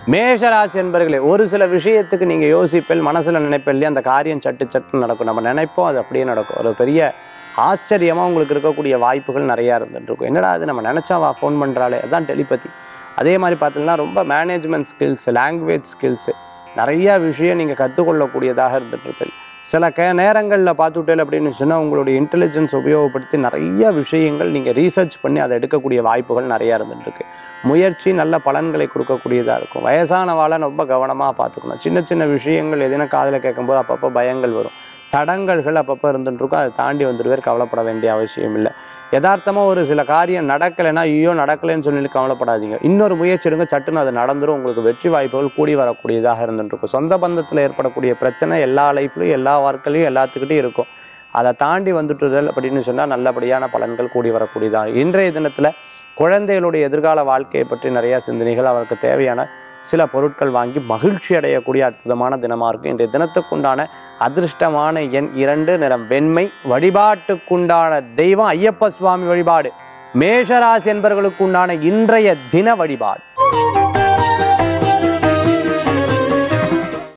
மேஷராசி என்பர்களே ஒரு சில விஷயத்துக்கு நீங்கள் யோசிப்பில் மனசில் நினைப்பில் அந்த காரியம் சட்டு சட்டு நடக்கும் நம்ம நினைப்போம் அது அப்படியே நடக்கும் ஒரு பெரிய ஆச்சரியமாக உங்களுக்கு இருக்கக்கூடிய வாய்ப்புகள் நிறையா இருந்துட்டு இருக்கும் என்னடா அது நம்ம நினச்சா வா ஃபோன் பண்ணுறாளே அதான் டெலிபதி அதே மாதிரி பார்த்தீங்கன்னா ரொம்ப மேனேஜ்மெண்ட் ஸ்கில்ஸ் லாங்குவேஜ் ஸ்கில்ஸு நிறைய விஷயம் நீங்கள் கற்றுக்கொள்ளக்கூடியதாக இருந்துட்டு இருப்பீங்க சில கே நேரங்களில் பார்த்துட்டேன் அப்படின்னு சொன்னால் உங்களுடைய இன்டெலிஜென்ஸ் உபயோகப்படுத்தி நிறைய விஷயங்கள் நீங்கள் ரீசர்ச் பண்ணி அதை எடுக்கக்கூடிய வாய்ப்புகள் நிறையா இருந்துட்டு இருக்கு முயற்சி நல்ல பலன்களை கொடுக்கக்கூடியதாக இருக்கும் வயசானவாளை ரொம்ப கவனமாக பார்த்துக்கணும் சின்ன சின்ன விஷயங்கள் எதுனா காதில் கேட்கும்போது அப்பப்போ பயங்கள் வரும் தடங்கல்கள் அப்பப்போ இருந்துட்டு இருக்கும் அதை தாண்டி வந்துடுவேர் கவலைப்பட வேண்டிய அவசியம் இல்லை யதார்த்தமாக ஒரு சில காரியம் நடக்கலைன்னா ஐயோ நடக்கலைன்னு சொல்லி கவலைப்படாதீங்க இன்னொரு முயற்சி எடுங்க சட்டுன்னு அது நடந்துரும் உங்களுக்கு வெற்றி வாய்ப்புகள் கூடி வரக்கூடியதாக இருந்துட்டு இருக்கும் சொந்த பந்தத்தில் ஏற்படக்கூடிய பிரச்சனை எல்லா லைஃப்லையும் எல்லா வாழ்க்கையிலையும் எல்லாத்துக்கிட்டையும் இருக்கும் அதை தாண்டி வந்துட்டுதல் அப்படின்னு சொன்னால் நல்லபடியான பலன்கள் கூடி வரக்கூடியதாக இன்றைய தினத்தில் குழந்தைகளுடைய எதிர்கால வாழ்க்கையை பற்றி நிறைய சிந்தனைகள் அவருக்கு தேவையான சில பொருட்கள் வாங்கி மகிழ்ச்சி அடையக்கூடிய அற்புதமான தினமாக இருக்கும் இன்றைய தினத்துக்குண்டான அதிர்ஷ்டமான எண் இரண்டு நிறம் வெண்மை வழிபாட்டுக்குண்டான தெய்வம் ஐயப்ப சுவாமி வழிபாடு மேஷராசி என்பவர்களுக்குண்டான இன்றைய தின வழிபாடு